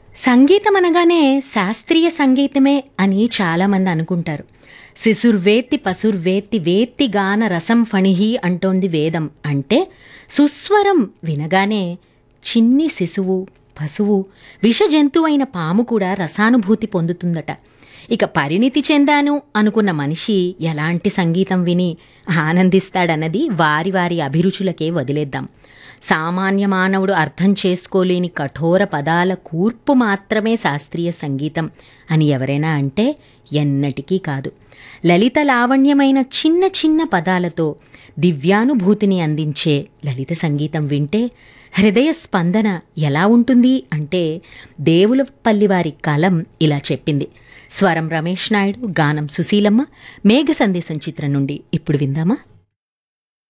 సంగీతం అనగానే శాస్త్రీయ సంగీతమే అని చాలామంది అనుకుంటారు శిశుర్వేత్తి పశుర్వేత్తి వేత్తి గాన రసం ఫణిహి అంటోంది వేదం అంటే సుస్వరం వినగానే చిన్ని శిశువు పశువు విష జంతువైన పాము కూడా రసానుభూతి పొందుతుందట ఇక పరిణితి చెందాను అనుకున్న మనిషి ఎలాంటి సంగీతం విని ఆనందిస్తాడన్నది వారి వారి అభిరుచులకే వదిలేద్దాం సామాన్య మానవుడు అర్థం చేసుకోలేని కఠోర పదాల కూర్పు మాత్రమే శాస్త్రీయ సంగీతం అని ఎవరైనా అంటే ఎన్నటికీ కాదు లలిత లావణ్యమైన చిన్న చిన్న పదాలతో దివ్యానుభూతిని అందించే లలిత సంగీతం వింటే హృదయ స్పందన ఎలా ఉంటుంది అంటే దేవులపల్లివారి కలం ఇలా చెప్పింది స్వరం రమేష్ నాయుడు గానం సుశీలమ్మ మేఘ సందేశం చిత్రం నుండి ఇప్పుడు విందామా